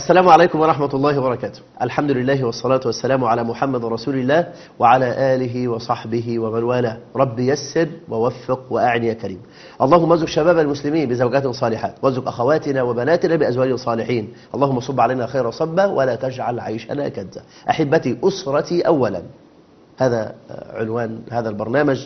السلام عليكم ورحمة الله وبركاته الحمد لله والصلاة والسلام على محمد رسول الله وعلى آله وصحبه ومن والاه رب يسر ووفق وأعني يا كريم اللهم ارزق شباب المسلمين بزوجات صالحات وارزق أخواتنا وبناتنا بأزواج صالحين اللهم صب علينا خير صبة ولا تجعل عيشنا كدا أحبتي أسرتي أولا هذا عنوان هذا البرنامج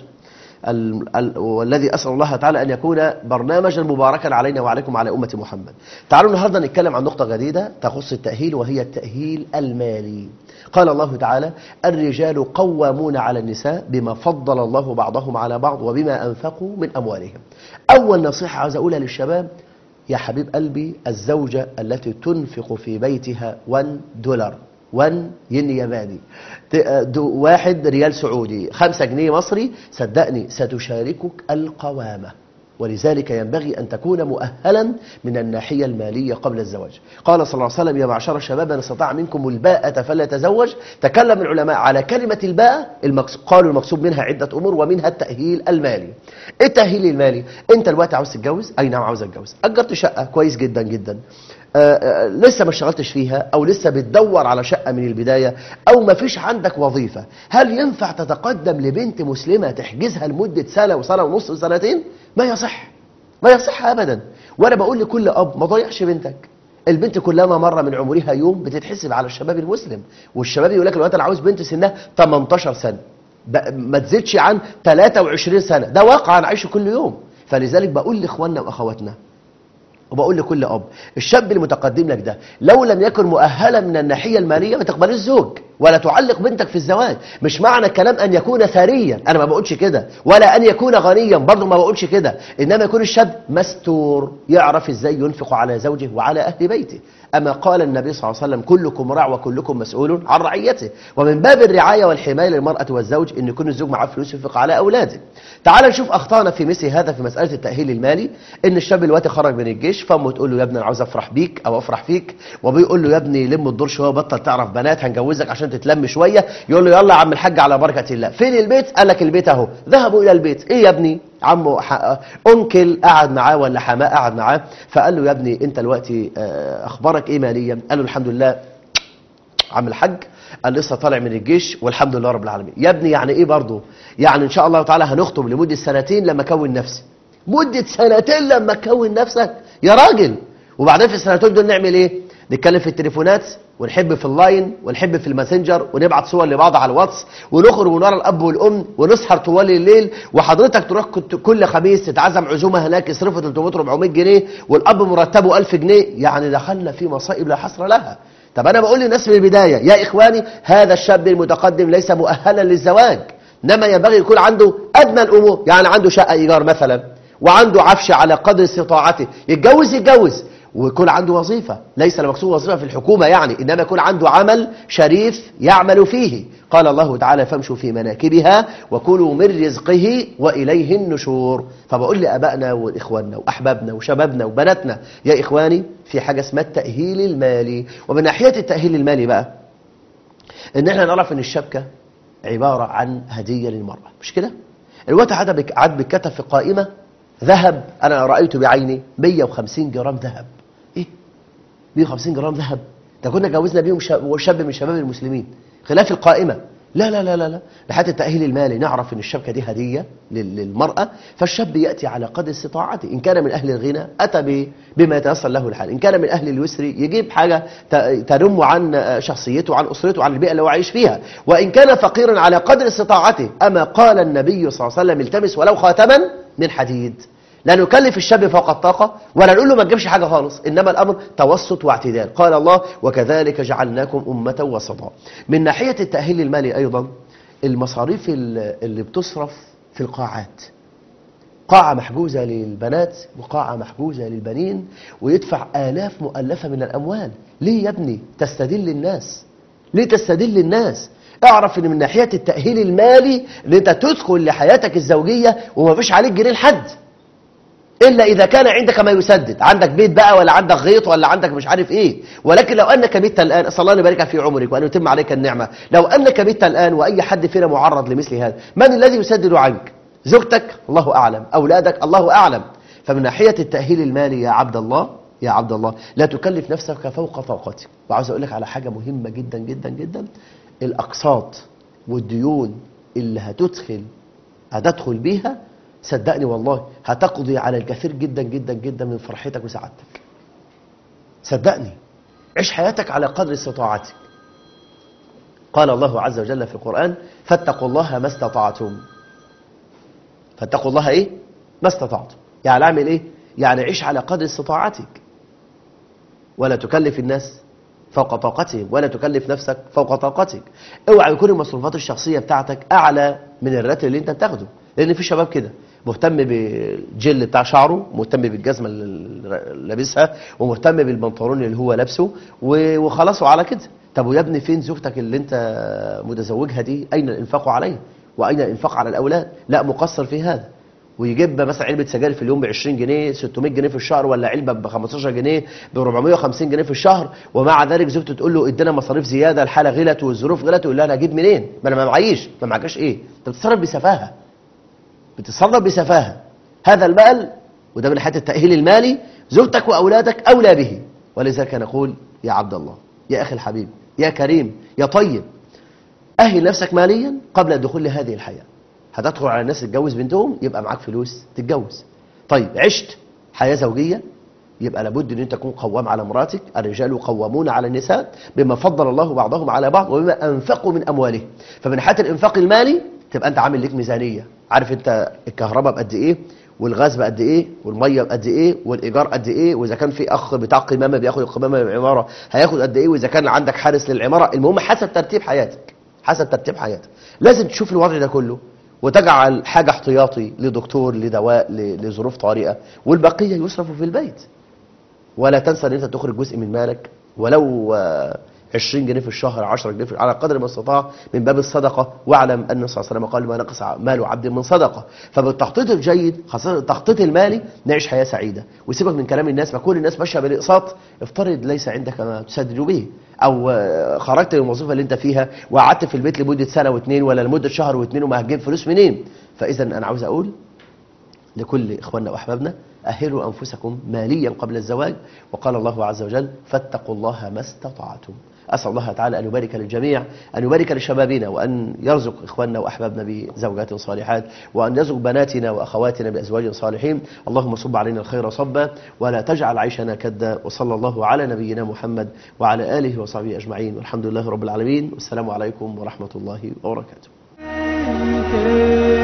ال- ال- والذي أسأل الله تعالى أن يكون برنامجا مباركا علينا وعليكم وعلى أمة محمد تعالوا النهاردة نتكلم عن نقطة جديدة تخص التأهيل وهي التأهيل المالي قال الله تعالى الرجال قوامون على النساء بما فضل الله بعضهم على بعض وبما أنفقوا من أموالهم أول نصيحة عاوز أقولها للشباب يا حبيب قلبي الزوجة التي تنفق في بيتها 1 دولار 1 ين ياباني ت- دو- واحد ريال سعودي خمسة جنيه مصري صدقني ستشاركك القوامة ولذلك ينبغي أن تكون مؤهلا من الناحية المالية قبل الزواج قال صلى الله عليه وسلم يا معشر الشباب من استطاع منكم الباءة فليتزوج تكلم العلماء على كلمة الباءة المقص... قالوا المقصود منها عدة أمور ومنها التأهيل المالي إيه التأهيل المالي أنت الوقت عاوز تتجوز أي نعم عاوز أتجوز أجرت شقة كويس جدا جدا آه، آه، لسه ما اشتغلتش فيها او لسه بتدور على شقه من البدايه او ما فيش عندك وظيفه هل ينفع تتقدم لبنت مسلمه تحجزها لمده سنه وسنه ونص وسنتين ما يصح ما يصح ابدا وانا بقول لكل اب ما ضيعش بنتك البنت كلما مر من عمرها يوم بتتحسب على الشباب المسلم والشباب يقول لك لو انت عاوز بنت سنها 18 سنه ب- ما تزيدش عن 23 سنه ده واقع انا عايشه كل يوم فلذلك بقول لاخواننا واخواتنا وبقول لكل اب الشاب المتقدم لك ده لو لم يكن مؤهلا من الناحيه الماليه ما تقبلش زوج ولا تعلق بنتك في الزواج مش معنى الكلام ان يكون ثريا انا ما بقولش كده ولا ان يكون غنيا برضه ما بقولش كده انما يكون الشاب مستور يعرف ازاي ينفق على زوجه وعلى اهل بيته اما قال النبي صلى الله عليه وسلم كلكم راع وكلكم مسؤول عن رعيته ومن باب الرعايه والحمايه للمراه والزوج ان يكون الزوج معاه فلوس ينفق على اولاده تعال نشوف اخطائنا في مثل هذا في مساله التاهيل المالي ان الشاب دلوقتي خرج من الجيش فامه تقول له يا ابني انا عاوز افرح بيك او افرح فيك وبيقول له يا ابني لم الدور شويه وبطل تعرف بنات هنجوزك عشان تتلم شويه يقول له يلا يا عم الحاج على بركه الله فين البيت قال لك البيت اهو ذهبوا الى البيت ايه يا ابني عمه ح... انكل قعد معاه ولا حماه قعد معاه فقال له يا ابني انت دلوقتي آه، اخبارك ايه ماليا قال له الحمد لله عم الحاج قال لسه طالع من الجيش والحمد لله رب العالمين يا ابني يعني ايه برضه يعني ان شاء الله تعالى هنخطب لمده سنتين لما اكون نفسي مده سنتين لما اكون نفسك يا راجل وبعدين في السنتين دول نعمل ايه نتكلم في التليفونات ونحب في اللاين ونحب في الماسنجر ونبعت صور لبعض على الواتس ونخرج ونرى الاب والام ونسهر طوال الليل وحضرتك تروح كت- كل خميس تتعزم عزومه هناك يصرفوا 300 400 جنيه والاب مرتبه 1000 جنيه يعني دخلنا في مصائب لا حصر لها طب انا بقول للناس من البدايه يا اخواني هذا الشاب المتقدم ليس مؤهلا للزواج انما ينبغي يكون عنده ادنى الامور يعني عنده شقه ايجار مثلا وعنده عفش على قدر استطاعته يتجوز يتجوز ويكون عنده وظيفة ليس المقصود وظيفة في الحكومة يعني إنما يكون عنده عمل شريف يعمل فيه قال الله تعالى فامشوا في مناكبها وكلوا من رزقه وإليه النشور فبقول لأبائنا وإخواننا وأحبابنا وشبابنا وبناتنا يا إخواني في حاجة اسمها التأهيل المالي ومن ناحية التأهيل المالي بقى إن احنا نعرف إن الشبكة عبارة عن هدية للمرأة مش كده؟ الوقت عاد بك عاد بكتب في قائمة ذهب أنا رأيت بعيني 150 جرام ذهب إيه؟ 150 جرام ذهب ده كنا جوزنا بيهم شاب, شاب من شباب المسلمين خلاف القائمة لا لا لا لا لا لحد التأهيل المالي نعرف ان الشبكة دي هدية لل- للمرأة فالشاب يأتي على قدر استطاعته إن كان من أهل الغنى أتى ب- بما يتيسر له الحال إن كان من أهل اليسر يجيب حاجة ت- تنم عن شخصيته عن أسرته عن البيئة اللي هو عايش فيها وإن كان فقيرا على قدر استطاعته أما قال النبي صلى الله عليه وسلم التمس ولو خاتما من حديد لا نكلف الشاب فوق الطاقة ولا نقول له ما تجيبش حاجة خالص إنما الأمر توسط واعتدال قال الله وكذلك جعلناكم أمة وسطا من ناحية التأهيل المالي أيضا المصاريف ال- اللي بتصرف في القاعات قاعة محجوزة للبنات وقاعة محجوزة للبنين ويدفع آلاف مؤلفة من الأموال ليه يا ابني تستدل الناس ليه تستدل الناس اعرف ان من ناحية التأهيل المالي ان انت تدخل لحياتك الزوجية وما فيش عليك جنيه لحد إلا إذا كان عندك ما يسدد عندك بيت بقى ولا عندك غيط ولا عندك مش عارف إيه ولكن لو أنك بيت الآن أسأل الله أن يبارك في عمرك وأن يتم عليك النعمة لو أنك بيت الآن وأي حد فينا معرض لمثل هذا من الذي يسدد عنك زوجتك الله أعلم أولادك الله أعلم فمن ناحية التأهيل المالي يا عبد الله يا عبد الله لا تكلف نفسك فوق طاقتك وعاوز اقول لك على حاجه مهمه جدا جدا جدا الاقساط والديون اللي هتدخل هتدخل بيها صدقني والله هتقضي على الكثير جدا جدا جدا من فرحتك وسعادتك صدقني عيش حياتك على قدر استطاعتك قال الله عز وجل في القرآن فاتقوا الله ما استطعتم فاتقوا الله ايه ما استطعتم يعني اعمل ايه يعني عيش على قدر استطاعتك ولا تكلف الناس فوق طاقتهم ولا تكلف نفسك فوق طاقتك اوعى يكون المصروفات الشخصيه بتاعتك اعلى من الراتب اللي انت بتاخده لان في شباب كده مهتم بالجل بتاع شعره مهتم بالجزمه اللي لابسها ومهتم بالبنطلون اللي هو لابسه و- وخلاص وعلى كده طب ويا ابني فين زوجتك اللي انت متزوجها دي اين الانفاق عليها واين الانفاق على الاولاد لا مقصر في هذا ويجيب مثلا علبه سجاير في اليوم ب 20 جنيه 600 جنيه في الشهر ولا علبه ب 15 جنيه ب 450 جنيه في الشهر ومع ذلك زوجته تقول له ادينا مصاريف زياده الحاله غلت والظروف غلت يقول لها انا اجيب منين؟ ما انا ما معيش ما معكش ايه؟ انت بتتصرف بسفاهه بتتصرف بسفاهه هذا المال وده من حيث التاهيل المالي زوجتك واولادك اولى به ولذلك نقول يا عبد الله يا اخي الحبيب يا كريم يا طيب أهل نفسك ماليا قبل الدخول لهذه الحياة هتدخل على الناس تتجوز بنتهم يبقى معاك فلوس تتجوز طيب عشت حياة زوجية يبقى لابد ان انت تكون قوام على مراتك الرجال قوامون على النساء بما فضل الله بعضهم على بعض وبما انفقوا من اموالهم فمن حيث الانفاق المالي تبقى انت عامل لك ميزانيه عارف انت الكهرباء بقد ايه والغاز بقد ايه والميه بقد ايه والايجار قد ايه واذا كان في اخ بتاع قمامه بياخد القمامه من العماره هياخد قد ايه واذا كان عندك حارس للعماره المهم حسب ترتيب حياتك حسب ترتيب حياتك لازم تشوف الوضع ده كله وتجعل حاجه احتياطي لدكتور لدواء ل- لظروف طارئه والبقيه يصرف في البيت ولا تنسى ان انت تخرج جزء من مالك ولو آه، 20 جنيه في الشهر 10 جنيه في على قدر ما استطاع من باب الصدقه واعلم ان النبي صلى الله عليه وسلم قال ما نقص مال عبد من صدقه فبالتخطيط الجيد خاصه التخطيط المالي نعيش حياه سعيده وسيبك من كلام الناس ما كل الناس ماشيه بالاقساط افترض ليس عندك ما تسدد به او آه، خرجت من الوظيفه اللي انت فيها وقعدت في البيت لمده سنه واثنين ولا لمده شهر واثنين وما هتجيب فلوس منين فاذا انا عاوز اقول لكل إخواننا وأحبابنا أهلوا أنفسكم ماليا قبل الزواج وقال الله عز وجل فاتقوا الله ما استطعتم أسأل الله تعالى أن يبارك للجميع أن يبارك لشبابنا وأن يرزق إخواننا وأحبابنا بزوجات صالحات وأن يرزق بناتنا وأخواتنا بأزواج صالحين اللهم صب علينا الخير صبا ولا تجعل عيشنا كدا وصلى الله على نبينا محمد وعلى آله وصحبه أجمعين والحمد لله رب العالمين والسلام عليكم ورحمة الله وبركاته Thank you.